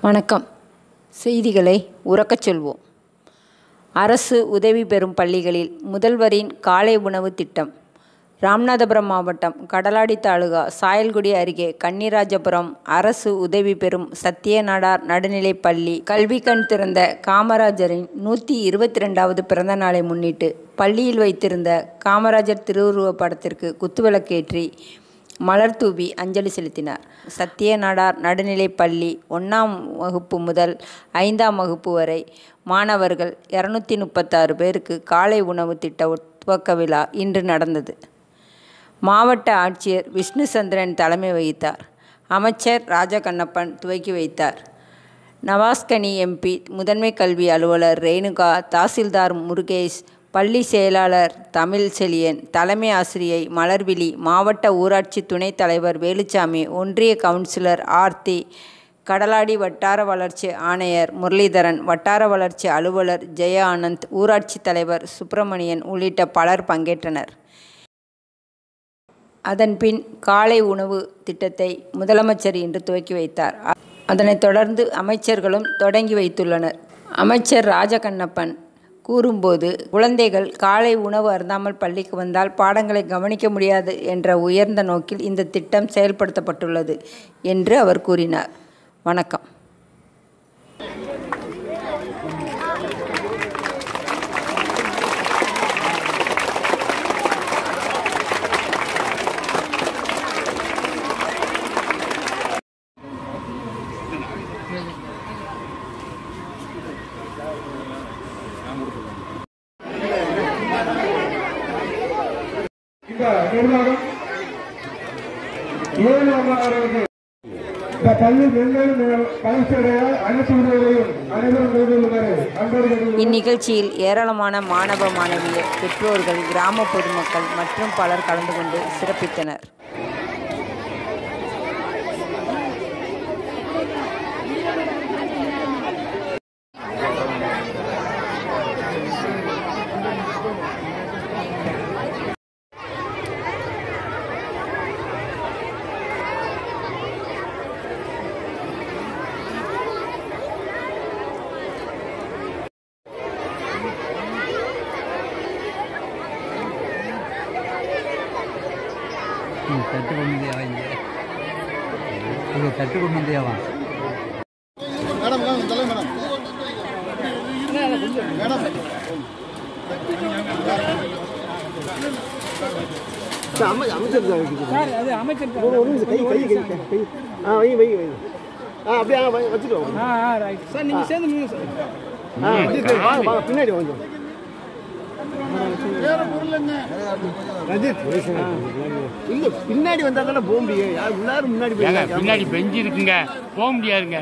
வணக்கம் செய்திகளை உரக்கச் சொல்வோம் அரசு உதவி பெறும் பள்ளிகளில் முதல்வரின் காலை உணவு திட்டம் ராமநாதபுரம் மாவட்டம் கடலாடி தாலுகா சாயல்குடி அருகே கன்னிராஜபுரம் அரசு உதவி பெறும் சத்தியநாடார் நடுநிலைப் பள்ளி கல்வி கண் திறந்த காமராஜரின் நூற்றி இருபத்தி ரெண்டாவது பிறந்த நாளை முன்னிட்டு பள்ளியில் வைத்திருந்த காமராஜர் திருவுருவப் படத்திற்கு குத்துவிளக்கேற்றி மலர் தூவி அஞ்சலி செலுத்தினார் சத்தியநாடார் நடுநிலைப் பள்ளி ஒன்றாம் வகுப்பு முதல் ஐந்தாம் வகுப்பு வரை மாணவர்கள் இரநூத்தி முப்பத்தாறு பேருக்கு காலை உணவு திட்ட துவக்க விழா இன்று நடந்தது மாவட்ட ஆட்சியர் விஷ்ணு சந்திரன் தலைமை வகித்தார் அமைச்சர் ராஜகண்ணப்பன் துவக்கி வைத்தார் நவாஸ்கனி எம்பி முதன்மை கல்வி அலுவலர் ரேணுகா தாசில்தார் முருகேஷ் பள்ளி செயலாளர் தமிழ் செழியன் தலைமை ஆசிரியை மலர்விழி மாவட்ட ஊராட்சி துணைத் தலைவர் வேலுச்சாமி ஒன்றிய கவுன்சிலர் ஆர்த்தி கடலாடி வட்டார வளர்ச்சி ஆணையர் முரளிதரன் வட்டார வளர்ச்சி அலுவலர் ஜெய ஆனந்த் ஊராட்சி தலைவர் சுப்பிரமணியன் உள்ளிட்ட பலர் பங்கேற்றனர் அதன்பின் காலை உணவு திட்டத்தை முதலமைச்சர் இன்று துவக்கி வைத்தார் அதனைத் தொடர்ந்து அமைச்சர்களும் தொடங்கி வைத்துள்ளனர் அமைச்சர் ராஜகண்ணப்பன் கூறும்போது குழந்தைகள் காலை உணவு அருந்தாமல் பள்ளிக்கு வந்தால் பாடங்களை கவனிக்க முடியாது என்ற உயர்ந்த நோக்கில் இந்த திட்டம் செயல்படுத்தப்பட்டுள்ளது என்று அவர் கூறினார் வணக்கம் இந்த நிர்வாகம் ஏழு அவர்களுக்கு இந்த பள்ளி மென்மேலும் வளர்ச்சியடைய அனைத்து உதவிகளையும் அனைவரும் கைகொள்ளுமாறு அன்பர்கள் இந்நிகழ்ச்சியில் ஏராளமான மாணவ மாணவியர் பெற்றோர்கள் கிராம பொதுமக்கள் மற்றும் பலர் கலந்து கொண்டு சிறப்பித்தனர் ಹ್ಞೂ ತಟ್ಟು ಕೊಂಡ್ಬಂದಿಯಾವ ಹಿಂಗೆ ಈಗ ತಟ್ಟು ಕೊಂಡ್ಬಂದಿಯಾವ ஆ வை வை வை ஆ அப்படியே ஆ வை- வச்சுட்டு வாங்க. சார் நீங்க சேர்ந்து நில்லுங்க சார் ஆ வச்சுட்டு வாங்க, வாங்க, பின்னாடி கொஞ்சம் ரஞ்சித் இல்ல பின்னாடி வந்தா தானே போக முடியும் யார் உள்ளாரு முன்னாடி போய் ஏங்க நிக்காம. பின்னாடி பெஞ்சு இருக்குங்க போக முடியாதுங்க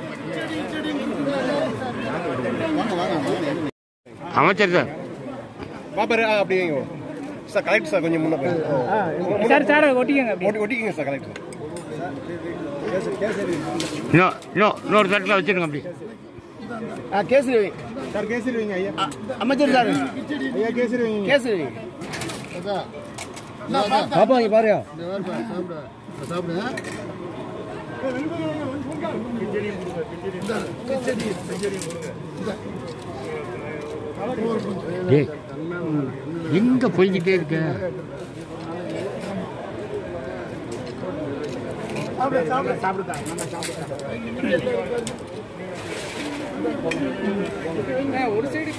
அமைச்சர் சார் பாப்பாரு ஆ, அப்படி வைங்க. சார் கலெக்டர் சார் கொஞ்சம் முன்ன போய் சார் சார் ஒட்டிக்கங்க அப்படி ஒட்டி ஒட்டிக்கிங்க சார் கலெக்டர் இன்னும் இன்னும் இன்னொரு தட்டில் வச்சிருங்க அப்படி ஆ கேசரி வை சார் கேசரி வைங்க ஐயா ஆ, அமைச்சர் சார் ஐயா கேசரி வைங்க கேசரி வை பாப்பா இங்கே பாருயா டேய் எங்க போய்கிட்டே இருக்க ஒரு சைடு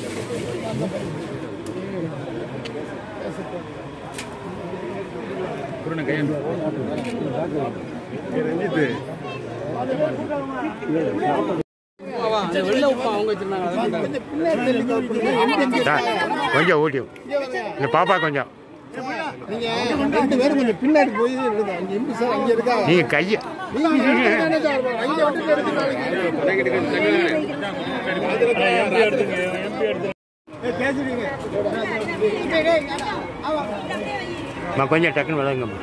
வெளில உப்பா அவங்க வச்சிருந்தாங்க சார், கொஞ்சம் ஊட்டி இந்த பாப்பா கொஞ்சம் நீங்க ரெண்டு பேரும் கொஞ்சம் பின்னாடி போய் எடுங்க அங்க இருந்து சார் அங்க இருக்கா நீங்க கையை நீங்க சார் அங்க விட்டுட்டு நான் கொஞ்சம் டக்குன்னு விளங்குங்க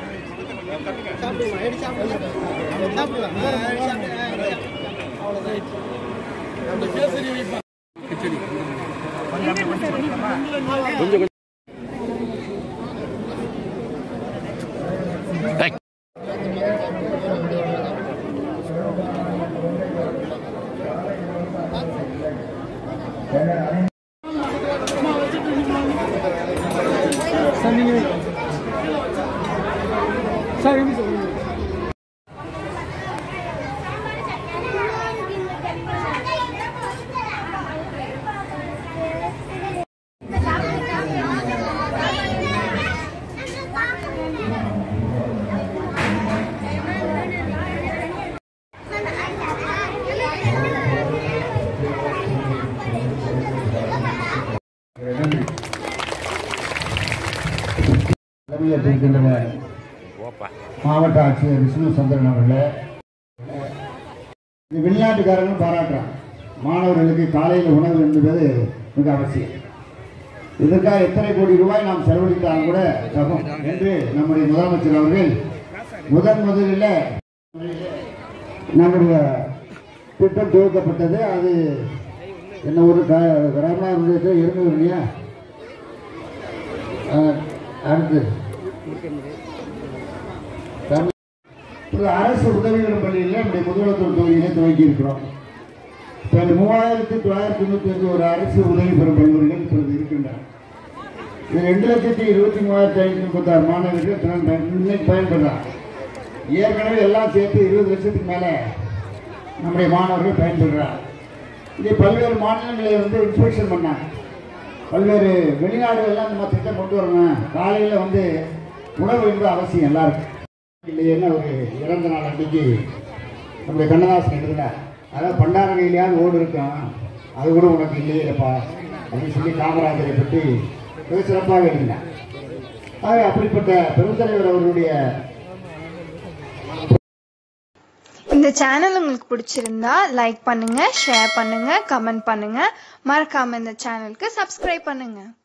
ஏய். சார் எப்படி சொல்லுங்க தலைமையேற்றிருக்கின்ற மாவட்ட ஆட்சியர் விஷ்ணு சந்திரன் அவர்களே இது வெளிநாட்டுக்காரங்க பாராட்டுறான் மாணவர்களுக்கு காலையில் உணவு என்பது மிக அவசியம் இதற்காக எத்தனை கோடி ரூபாய் நாம் செலவழித்தாலும் கூட தகும் என்று நம்முடைய முதலமைச்சர் அவர்கள் முதன் முதலில் நம்முடைய திட்டம் துவக்கப்பட்டது அது என்ன ஒரு க ராமநாதபுரத்தில் இருநூறு இல்லையா அஹ், அடுத்து தமிழ் ஒரு அரசு உதவி பெறும் பள்ளியில் நம்முடைய முதலமைச்சர் தொகுதியிலே துவக்கி இருக்கிறோம் இப்போ இந்த மூவாயிரத்தி தொள்ளாயிரத்தி தொண்ணூற்றி அஞ்சு ஒரு அரசு உதவி பெறும் பள்ளிகள் இப்பொழுது இருக்கின்றன இது ரெண்டு லட்சத்தி இருபத்தி மூவாயிரத்தி ஐநூற்றி முப்பத்தாறு மாணவர்கள் திறன் பயன் இன்னைக்கு பயன்படுறாங்க ஏற்கனவே எல்லாம் சேர்த்து இருபது லட்சத்துக்கு மேலே நம்முடைய மாணவர்கள் பயன்படுறாங்க இதை பல்வேறு மாநிலங்களை வந்து இன்ஸ்பெக்ஷன் பண்ணாங்க பல்வேறு வெளிநாடுகள்லாம் நம்ம திட்டம் கொண்டு வரணும் காலையில் வந்து உணவு என்பது அவசியம் எல்லாருக்கும் இல்லையேன்னு ஒரு இறந்த நாள் அன்னைக்கு நம்முடைய கண்ணதாசன் எழுதினார் அதாவது பண்டாரகையிலேயாவது ஓடு இருக்கும் அது கூட உனக்கு இல்லையேப்பா அப்படின்னு சொல்லி காமராஜரை பற்றி மிக சிறப்பாக எழுதினார் ஆக அப்படிப்பட்ட பெருந்தலைவர் அவர்களுடைய இந்த சேனல் உங்களுக்கு பிடிச்சிருந்தா லைக் பண்ணுங்க ஷேர் பண்ணுங்க கமெண்ட் பண்ணுங்க மறக்காம இந்த சேனலுக்கு சப்ஸ்கிரைப் பண்ணுங்க